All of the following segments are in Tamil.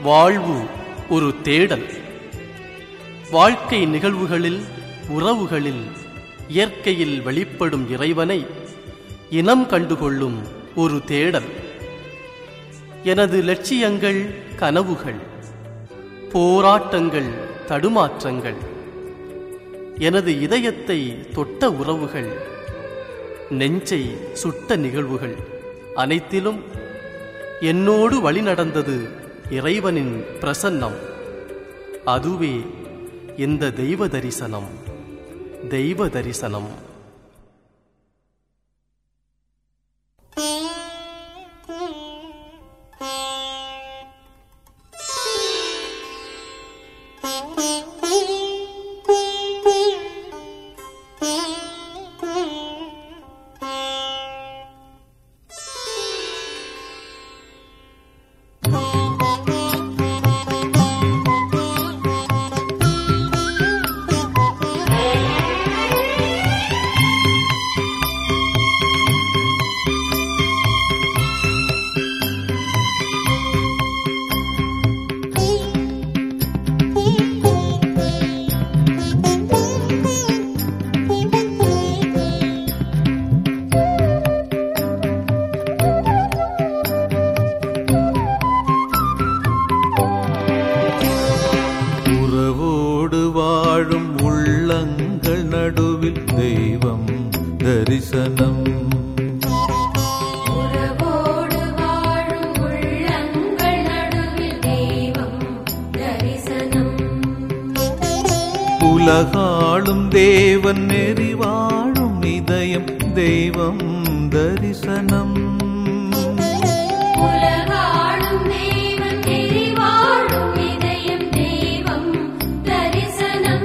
வாழ்வு ஒரு தேடல் வாழ்க்கை நிகழ்வுகளில் உறவுகளில் இயற்கையில் வெளிப்படும் இறைவனை இனம் கண்டுகொள்ளும் ஒரு தேடல் எனது லட்சியங்கள் கனவுகள் போராட்டங்கள் தடுமாற்றங்கள் எனது இதயத்தை தொட்ட உறவுகள் நெஞ்சை சுட்ட நிகழ்வுகள் அனைத்திலும் என்னோடு வழி நடந்தது இறைவனின் பிரசன்னம் அதுவே இந்த தெய்வ தரிசனம் தெய்வ தரிசனம் உறவோடு வாழும் உள்ளங்கள் நடுவில் தெய்வம் தரிசனம் உறவோடு வாழும் உள்ளங்கள் நடுவில் தெய்வம் தரிசனம் உலகாளும் தேவன் நெறி வாழும் இதயம் தெய்வம் தரிசனம் உலகாளும் தேவன் நெறிவாழும் இதயம் தெய்வம் தரிசனம்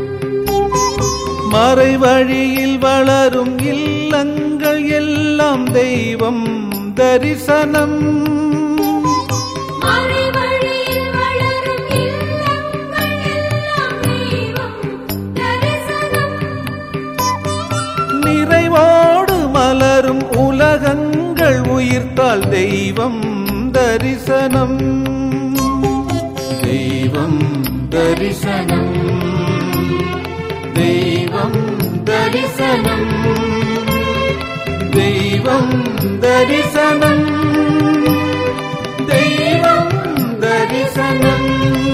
மறைவழியில் வளரும் இல்லங்கள் எல்லாம் தெய்வம் தரிசனம் மறைவழியில் வளரும் இல்லங்கள் எல்லாம் தெய்வம் தரிசனம் நிறைவோடு மலரும் உலகங்கள் உயிர்த்தால் தெய்வம் தரிசனம் தெய்வம் தரிசனம் தெய்வம் தரிசனம் தெய்வம் தரிசனம் தெய்வம் தரிசனம்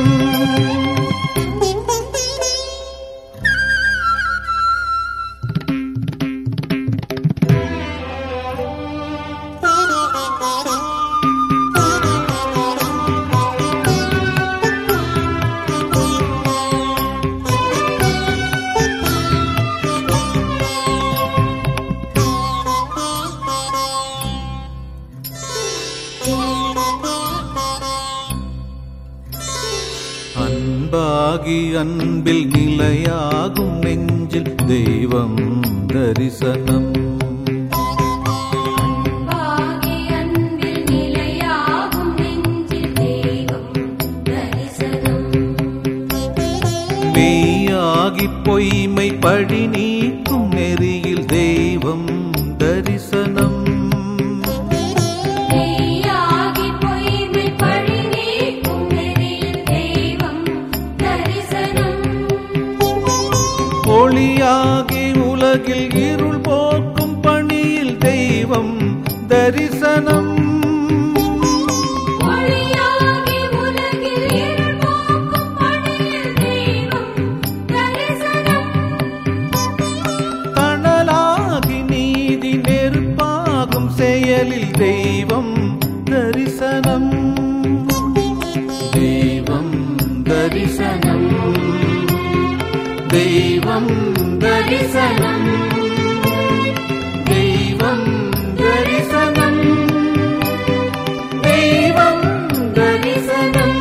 அன்பாகி அன்பில் நிலையாகும் நெஞ்சில் தெய்வம் தரிசனம் பாகி அன்பில் நிலையாகும் நெஞ்சில் தெய்வம் தரிசனம் மெய்யாகி பொய்மை பழி நீக்கும் நெறியில் தெய்வம் தரிசனம் மெய்யாகி பொய்மை பழி நீக்கும் நெறியில் தெய்வம் தரிசனம் ஒளியாகி உலகில் இருள் போக்கும் பணியில் தெய்வம் தரிசனம் ஒளியாகி உலகில் இருள் போக்கும் பணியில் தெய்வம் தரிசனம் தணலாகி நீதி நெருப்பாகும் செயலில் தெய்வம் தரிசனம் தெய்வம் தரிசனம் தெய்வம் தரிசனம் தெய்வம் தரிசனம் தெய்வம் தரிசனம்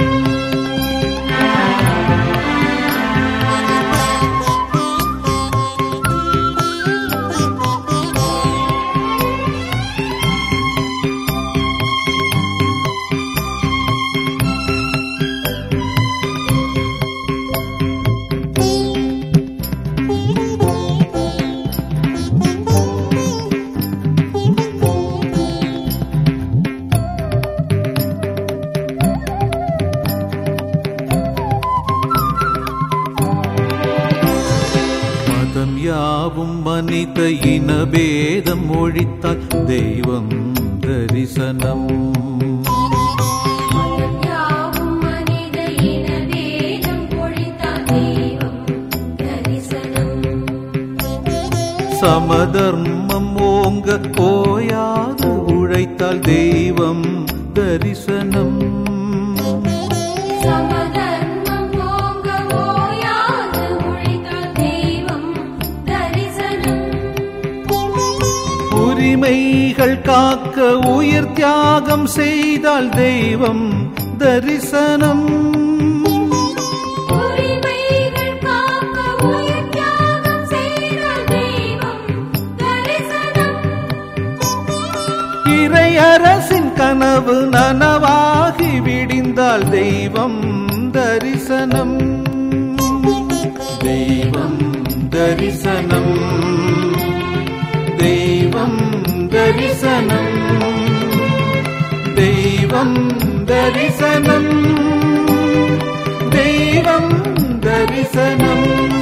மனித இனபேதம் ஒழித்தால் தெய்வம் தரிசனம் யாவும் மனித இன வேதம் பொழித்தான் தெய்வம் தரிசனம் சமதர்மம் ஓங்க ஓயாது உழைத்தால் தெய்வம் தரிசனம் சமதர்மம் ஓங்க ஓயாது உழைத்தால் தெய்வம் தரிசனம் உரிமைகள் காக்க உயிர் தியாகம் செய்தால் தெய்வம் தரிசனம் உரிமைகள் காக்க உயிர் தியாகம் செய்தால் தெய்வம் தரிசனம் இறையரசின் கனவு நனவாகி விடிந்தால் தெய்வம் தரிசனம் தெய்வம் தரிசனம் தெய்வம் தரிசனம் தெய்வம் தரிசனம் தெய்வம் தரிசனம்